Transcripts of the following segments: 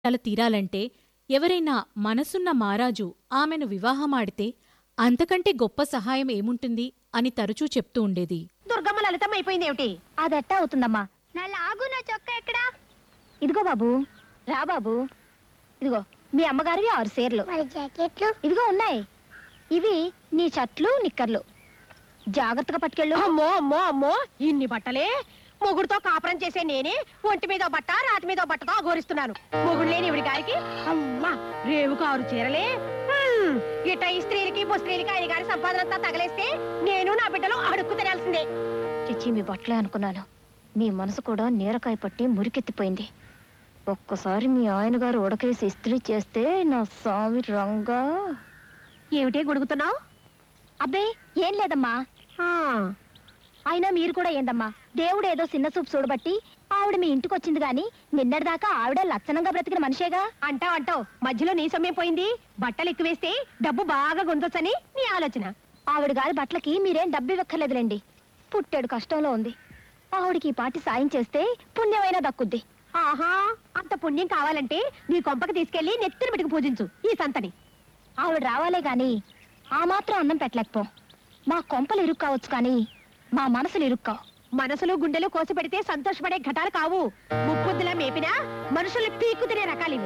కల తీరాలంటే ఎవరైనా మనసున్న మారాజు ఆమెను వివాహమాడితే అంతకంటే గొప్ప సహాయం ఏముంటుంది అని తరచూ చెప్తూ ఉండేది దుర్గమ్మ లలితం అయిపోయింది ఏమిటి అదెట్టా అవుతుందమ్మా నా లాగు నా చొక్కా ఎక్కడా ఇదిగో బాబు రా బాబు ఇదిగో మీ అమ్మగారివి ఆరు సేర్లు మరి జాకెట్లు ఇదిగో ఉన్నాయి ఇవి నీ చట్లు నిక్కర్లు జాగ్రత్తగా పట్టుకెళ్ళు అమ్మో అమ్మో అమ్మో ఇన్ని బట్టలే మొగుడుతో కాపురం చేసే నేనే ఒంటి మీద బట్ట రాతి మీద బట్టతో అఘోరిస్తున్నాను మొగుడు లేని ఇవిడి గారికి అమ్మా రేవు కారు చీరలే హ్మ్, ఇట్ట ఈ స్త్రీలకి స్త్రీలకి ఆయన గారి సంపాదన అంతా తగలేస్తే నేను నా బిడ్డలు అడుక్కు తినాల్సిందే చిచ్చి మీ బట్టలే అనుకున్నాను మీ మనసు కూడా నీరకాయ పట్టి మురికెత్తిపోయింది ఒక్కసారి మీ ఆయన గారు ఉడకేసి ఇస్త్రీ చేస్తే నా స్వామి రంగా ఏమిటే గొడుగుతున్నావు అబ్బే ఏం లేదమ్మా అయినా మీరు కూడా ఏందమ్మా దేవుడు ఏదో చిన్న చూపు చూడబట్టి ఆవిడ మీ ఇంటికి వచ్చింది గాని నిన్నటిదాకా ఆవిడ లక్షణంగా బ్రతికిన మనిషేగా అంటావు అంటావు మధ్యలో నీ సమయం పోయింది బట్టలు ఎక్కువేస్తే డబ్బు బాగా గుంజొచ్చని నీ ఆలోచన ఆవిడ గారి బట్టలకి మీరేం డబ్బు ఇవ్వక్కర్లేదులేండి పుట్టాడు కష్టంలో ఉంది ఆవిడకి ఈ పాటి సాయం చేస్తే పుణ్యమైనా దక్కుద్ది ఆహా అంత పుణ్యం కావాలంటే నీ కొంపకి తీసుకెళ్లి నెత్తిన పెట్టుకు పూజించు ఈ సంతని ఆవిడ రావాలే గాని ఆ మాత్రం అన్నం పెట్టలేకపో మా కొంపలు ఇరుక్కు కావచ్చు కానీ మా మనసులు ఇరుక్కావు మనసులు గుండెలు కోసి పెడితే సంతోషపడే ఘటాలు కావు ముప్పుద్దులా మేపినా మనుషుల్ని పీక్కు తినే రకాలివి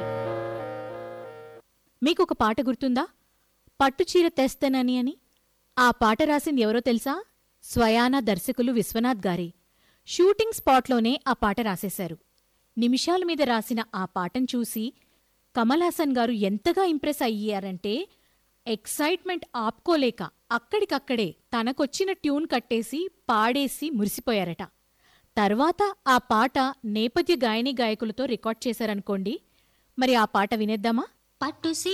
మీకొక పాట గుర్తుందా పట్టుచీర తెస్తనని అని ఆ పాట రాసింది ఎవరో తెలుసా స్వయానా దర్శకులు విశ్వనాథ్ గారే షూటింగ్ స్పాట్లోనే ఆ పాట రాసేశారు నిమిషాల మీద రాసిన ఆ పాటను చూసి కమల్ హాసన్ గారు ఎంతగా ఇంప్రెస్ అయ్యారంటే ఎక్సైట్మెంట్ ఆపుకోలేక అక్కడికక్కడే తనకొచ్చిన ట్యూన్ కట్టేసి పాడేసి మురిసిపోయారట తర్వాత ఆ పాట నేపథ్య గాయని గాయకులతో రికార్డ్ చేశారనుకోండి మరి ఆ పాట వినేద్దామా పట్టు